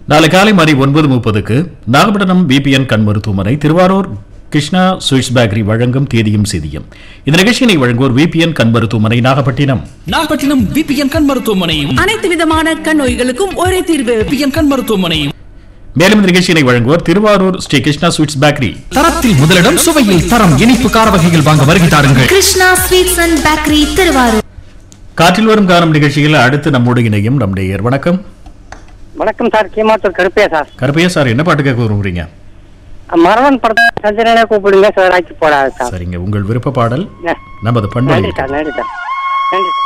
நாளை காலை மணி ஒன்பது முப்பதுக்கு நாகப்பட்டினம் பிபிஎன் கண் மருத்துவமனை திருவாரூர் கிருஷ்ணா ஸ்வீட்ஸ் பேக்கரி வழங்கும் தேதியும் செய்தியும் இந்த நிகழ்ச்சியினை வழங்குவோர் விபிஎன் கண் மருத்துவமனை நாகப்பட்டினம் நாகப்பட்டினம் பிபிஎன் கண் மருத்துவமனையும் அனைத்து விதமான கண் நோய்களுக்கும் ஒரே தீர்வு பிபிஎன் கண் மருத்துவமனையும் மேலும் இந்த நிகழ்ச்சியினை வழங்குவோர் திருவாரூர் ஸ்ரீ கிருஷ்ணா ஸ்வீட்ஸ் பேக்கரி தரத்தில் முதலிடம் சுவையில் தரம் இனிப்பு கார வகைகள் வாங்க வருகை தாருங்கள் Krishna sweets and bakery Thiruvarur காற்றில் வரும் காலம் நிகழ்ச்சியில் அடுத்து நம்மோடு இணையும் நம்முடைய வணக்கம் வணக்கம் sir Keemathur Karuppaiya sir Karuppaiya sir என்ன பாட்டு கேட்க விரும்புறீங்க மரவன் படத்தை சந்திரனே கூப்பிடுங்க சார் ஆக்கி போடாது சார் சரிங்க உங்கள் விருப்ப பாடல் ந- நமது நன்றி பண்பலை சார் நன்றி சார் நன்றி சார்